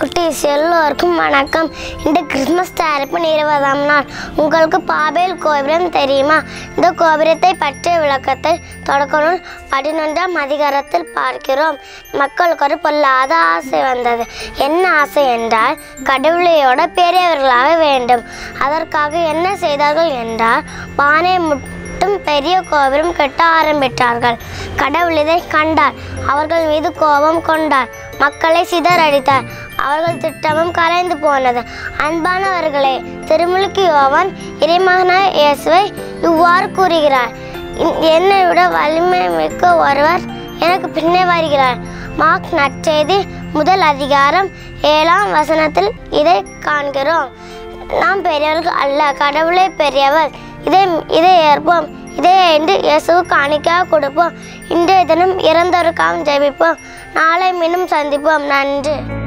குட்டீஸ் எல்லோருக்கும் வணக்கம் இந்த கிறிஸ்மஸ் தயாரிப்பின் இருபதாம் நாள் உங்களுக்கு பாபேல் கோபுரம் தெரியுமா இந்த கோபுரத்தை பற்றிய விளக்கத்தை தொடக்க நூல் பதினொன்றாம் அதிகாரத்தில் பார்க்கிறோம் மக்களுக்கு ஒரு பொல்லாத ஆசை வந்தது என்ன ஆசை என்றால் கடவுளையோட பெரியவர்களாக வேண்டும் அதற்காக என்ன செய்தார்கள் என்றால் பானை மட்டும் பெரிய கோபுரம் கட்ட ஆரம்பித்தார்கள் கடவுள் இதை கண்டார் அவர்கள் மீது கோபம் கொண்டார் மக்களை சிதறடித்தார் அவர்கள் திட்டமும் கலைந்து போனது அன்பானவர்களே திருமுழுக்கு யோவான் இறைமகனாய் இயேசுவை இவ்வாறு கூறுகிறார் "இன்- என்னை விட வலிமை மிக்க ஒருவர் எனக்கு பின்னே வருகிறார் மார்க் நற்செய்தி முதல் அதிகாரம் ஏழாம் வசனத்தில் இதை காண்கிறோம் நாம் பெரியவர்கள் அல்ல கடவுளே பெரியவர் இதை இதை ஏற்போம் இதை என்று இயேசுவுக்கு காணிக்கையாக கொடுப்போம் இன்றைய தினம் இறந்தவருக்காகவும் ஜெபிப்போம் நாளை மீண்டும் சந்திப்போம் நன்றி